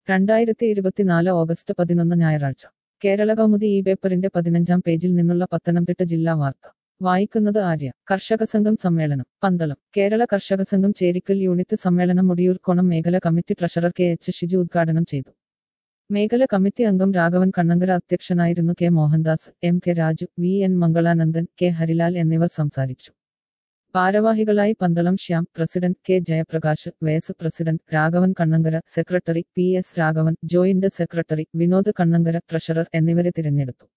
രണ്ടായിരത്തി ഇരുപത്തിനാല് ഓഗസ്റ്റ് പതിനൊന്ന് ഞായറാഴ്ച കേരള കൗമുദി ഈ പേപ്പറിന്റെ പതിനഞ്ചാം പേജിൽ നിന്നുള്ള പത്തനംതിട്ട ജില്ലാ വാർത്ത വായിക്കുന്നത് ആര്യ കർഷക സംഘം സമ്മേളനം പന്തളം കേരള കർഷക സംഘം ചേരിക്കൽ യൂണിറ്റ് സമ്മേളനം മുടിയൂർക്കോണം മേഖല committee treasurer K H Shiju ഉദ്ഘാടനം ചെയ്തു മേഖല കമ്മിറ്റി അംഗം രാഘവൻ കണ്ണങ്കര അധ്യക്ഷനായിരുന്നു K Mohandas M K Raju V N Mangalanandan K Harilal എന്നിവർ സംസാരിച്ചു ഭാരവാഹികളായി Pandalam Shyam president K Jayaprakash vice president Raghavan Kannankara secretary P S Raghavan joint secretary Vinod Kannankara treasurer എന്നിവരെ തിരഞ്ഞെടുത്തു